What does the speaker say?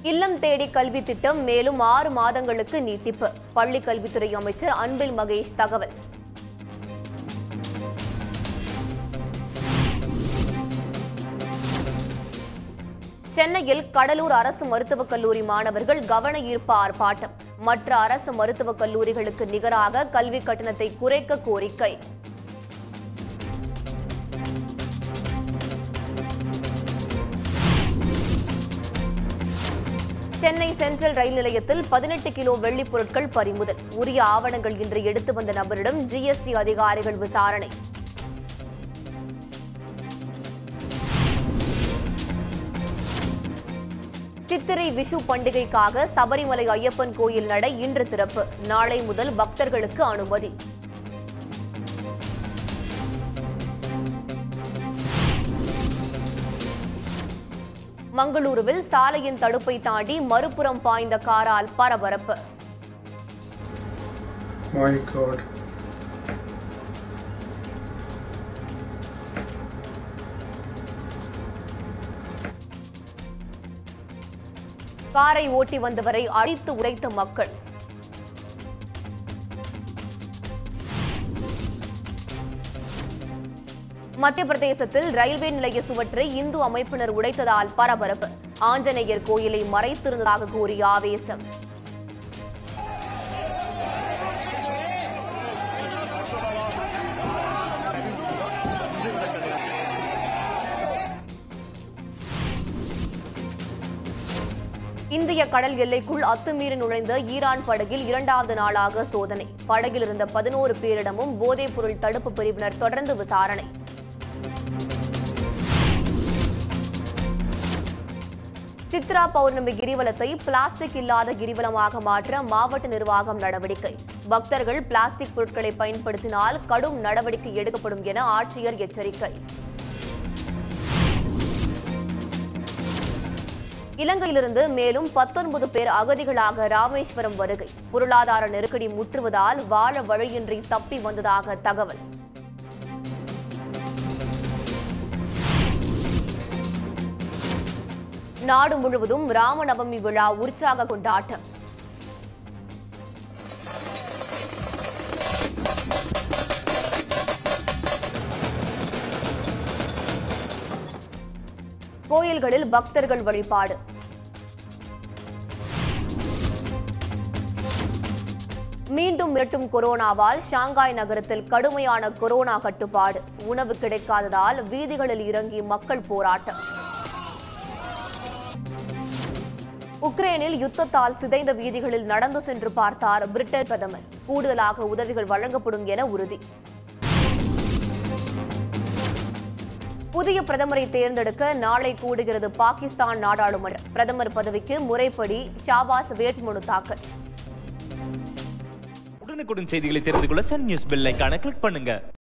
இல்லம் தேடி கல்வி திட்டம் மேலும் ஆறு மாதங்களுக்கு நீட்டிப்பு பள்ளி கல்வித்துறை அமைச்சர் அன்பில் மகேஷ் தகவல் சென்னையில் கடலூர் அரசு மருத்துவக் கல்லூரி மாணவர்கள் கவன ஈர்ப்பு ஆர்ப்பாட்டம் மற்ற அரசு மருத்துவக் கல்லூரிகளுக்கு நிகராக கல்வி கட்டணத்தை குறைக்க கோரிக்கை சென்னை சென்ட்ரல் ரயில் நிலையத்தில் பதினெட்டு கிலோ வெள்ளிப் பொருட்கள் பறிமுதல் உரிய ஆவணங்கள் இன்று எடுத்து வந்த நபரிடம் ஜிஎஸ்டி அதிகாரிகள் விசாரணை சித்திரை விஷு பண்டிகைக்காக சபரிமலை ஐயப்பன் கோயில் நடை இன்று திறப்பு நாளை முதல் பக்தர்களுக்கு அனுமதி மங்களூருவில் சாலையின் தடுப்பை தாண்டி மறுபுறம் பாய்ந்த காரால் பரபரப்பு My god. காரை ஓட்டி வந்தவரை அடித்து உடைத்த மக்கள் மத்திய பிரதேசத்தில் ரயில்வே நிலைய சுவற்றை இந்து அமைப்பினர் உடைத்ததால் பரபரப்பு ஆஞ்சநேயர் கோயிலை மறைத்திருந்ததாக கூறி ஆவேசம் இந்திய கடல் எல்லைக்குள் அத்துமீறி நுழைந்த ஈரான் படகில் இரண்டாவது நாளாக சோதனை படகில் இருந்த பதினோரு பேரிடமும் போதைப் பொருள் தடுப்பு பிரிவினர் தொடர்ந்து விசாரணை சித்ரா பௌர்ணமி கிரிவலத்தை பிளாஸ்டிக் இல்லாத கிரிவலமாக மாற்ற மாவட்ட நிர்வாகம் நடவடிக்கை பக்தர்கள் பிளாஸ்டிக் பொருட்களை பயன்படுத்தினால் கடும் நடவடிக்கை எடுக்கப்படும் என ஆட்சியர் எச்சரிக்கை இலங்கையிலிருந்து மேலும் பத்தொன்பது பேர் அகதிகளாக ராமேஸ்வரம் வருகை பொருளாதார நெருக்கடி முற்றுவதால் வாழ வழியின்றி தப்பி வந்ததாக தகவல் நாடு முழுவதும் ராமநவமி விழா உற்சாக கொண்டாட்டம் கோயில்களில் பக்தர்கள் வழிபாடு மீண்டும் மிரட்டும் கொரோனாவால் ஷாங்காய் நகரத்தில் கடுமையான கொரோனா கட்டுப்பாடு உணவு கிடைக்காததால் வீதிகளில் இறங்கி மக்கள் போராட்டம் உக்ரைனில் யுத்தத்தால் சிதைந்த வீதிகளில் நடந்து சென்று பார்த்தார் பிரிட்டன் பிரதமர் கூடுதலாக உதவிகள் வழங்கப்படும் என உறுதி புதிய பிரதமரை தேர்ந்தெடுக்க நாளை கூடுகிறது பாகிஸ்தான் நாடாளுமன்றம் பிரதமர் பதவிக்கு முறைப்படி ஷாபாஸ் வேட்புமனு தாக்கல் உடனுக்குடன் செய்திகளை தெரிந்து கொள்ள சன் நியூஸ் பெல் ஐகானை கிளிக் பண்ணுங்க